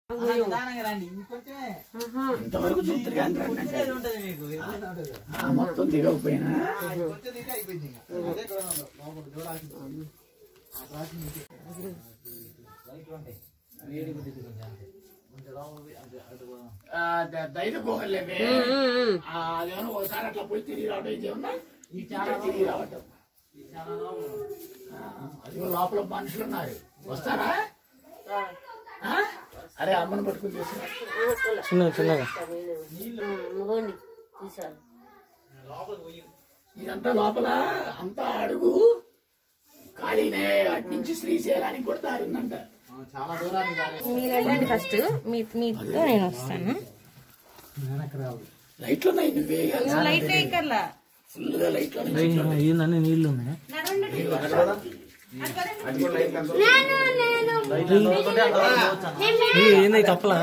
నిదానంగా రండి ఇంకొంచెమే ఇంతవరకు చూద్దరు కానీ రండి అంటే. కొంచెం ఉంటుంది మీకు ఎప్పుడైనా ఉంటుంది కదా. ఆ, మొత్తం దిగకపోయినా ఆ, ఇది కొంచెం దిగితే అయిపోయింది ఇంకా. అదే దూరంలో, లోపల దూరం ఆగింది. ఆ రాసి మీకే. లైట్లు ఉంటాయి. వేడి కొద్దిగా కొంచెం అంతే. కొంచెం లోపల పోయి అంతే, అటు పోదాం. ఆ, ద- దైద గుహలేవే ఆ, అదేమన్నా ఒకసారి అట్లా పోయి తిరిగి రావడం ఇదేమన్నా ఈ చాలా తిరిగి రావటం ఇది చాలా లోపల ఉంది. ఆ, అదిగో లోపల మనుషులు ఉన్నారు వస్తారా ఆ? అరే అమ్మని పట్టుకుని తీసుకురా చిన్నగా చిన్నగా మగోండి తీసాను లోపలికి పోయి ఇదంతా లోపల అంతా అడుగు ఖాళీనే అటు నుంచి శ్రీశైలానికి కూడా దారిందంట ఆ, చాలా దూరానికి రాలేదు. మీరు వెళ్ళండి ఫస్ట్ మీ మీతో నేను వస్తాను లైట్లు ఉన్నాయి నువ్వే లైట్ వేయకర్లా ఫుల్ గా లైట్లు ఉన్నాయి ఏందన్నీ నీళ్లు ఉన్నాయి ఇది ఏంది కప్పలా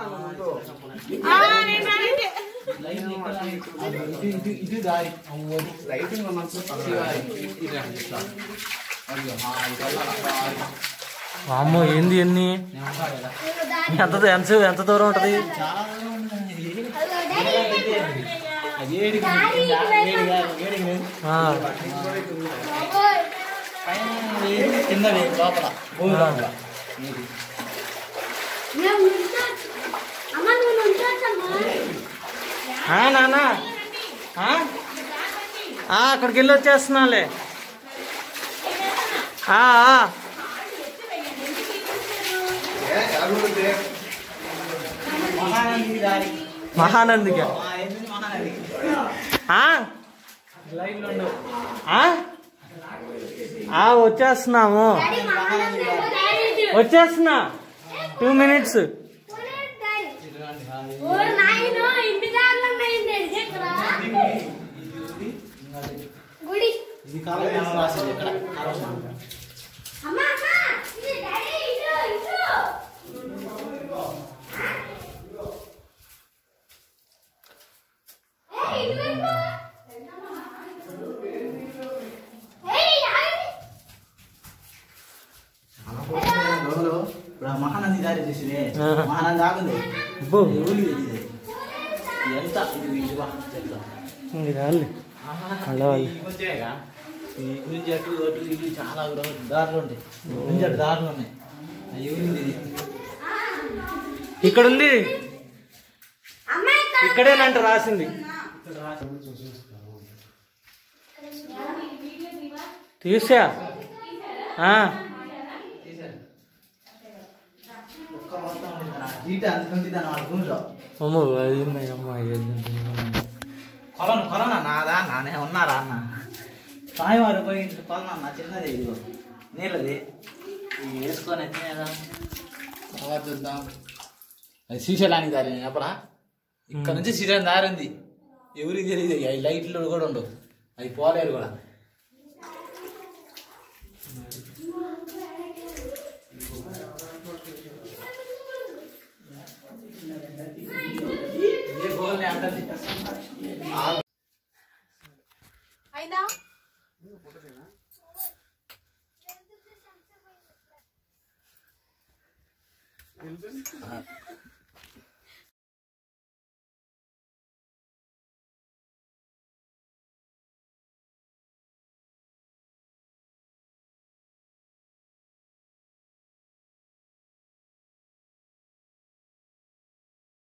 లైన్ ఇక్కడ ఇది ఇది ఇది దారి అవ్వది లైటింగ్ మనసు శివారి ఇది రండి ఇట్లా. అయ్యో, ఆ, ఇది వెళ్ళాలి. ఆ, అమ్మో ఏంది ఎన్ని నేను ఉంటాను కదా. ఎంత ఎంత ఎంత దూరం ఉంటది చాలా దూరం ఉంది. అది ఏడికి నిండిందా? ఏడిగా? ఏడికి నిండి. ఆ, పైన వేడి, కింద వేడి, లోపల భూమి లోపల ఏది? ఆ, నాన్న ఆ? ఆ, అక్కడికి వెళ్ళి వచ్చేస్తున్నాలే ఆ, ఆ. మహానంది దారి మహానందిగా ఆ, ఎందుకు మహానంది ఆ? లైన్లో ఉండవు ఆ? ఆ, వచ్చేస్తున్నాము వచ్చేస్తున్నా టూ మినిట్స్ గుడి ఇది కాలం రాసింది ఇక్కడ కాలం అమ్మా అమ్మ ఇది డాడీ ఇటు ఇటు ఏయ్ ఇటు వెళ్ళు ఏయ్ ఆగండి రోజులు ఇప్పుడు ఆ మహానంది దారి చూసినే ఆహా. మహానంది ఆగుంది అబ్బో. ఎవరు ఇది ఎంత ఇది ఇదిగో చెప్తా ఇది రాలే అలా వాళ్ళు. ఈ కొంచెమేగా ఈ గురించి అటు అటు ఇటు చాలా రో- దారులు ఉంటాయి గురించి అటు దారులు ఉన్నాయి ఆ ఎవరింది ఇది ఇక్కడ ఉంది అమ్మాయి ఇక్కడేనంట రాసింది తీసా ఆ, ఒక్క మొత్తం ఉంది కదా. ఈట అంతకుంది దాని వాళ్ళ భూమిలో అమ్మో అది ఉన్నాయి, అమ్మో అది కొలను కొలన నాదా నానే ఉన్నారా అన్న సాయివారు పోయి కొలన అన్న చిన్నది ఇదిగో నీళ్ళది ఇది వేసుకొని వచ్చినేదా తర్వాత చూద్దాం అది శ్రీశైలానికి దారి చెప్పరా ఇక్కడ నుంచి శ్రీశైలం దారి ఉంది ఎవరికి తెలియదు అవి లైట్లు కూడా ఉండవు అవి పోలేరు కూడా ఏ గోల్ని అంటది అయిందా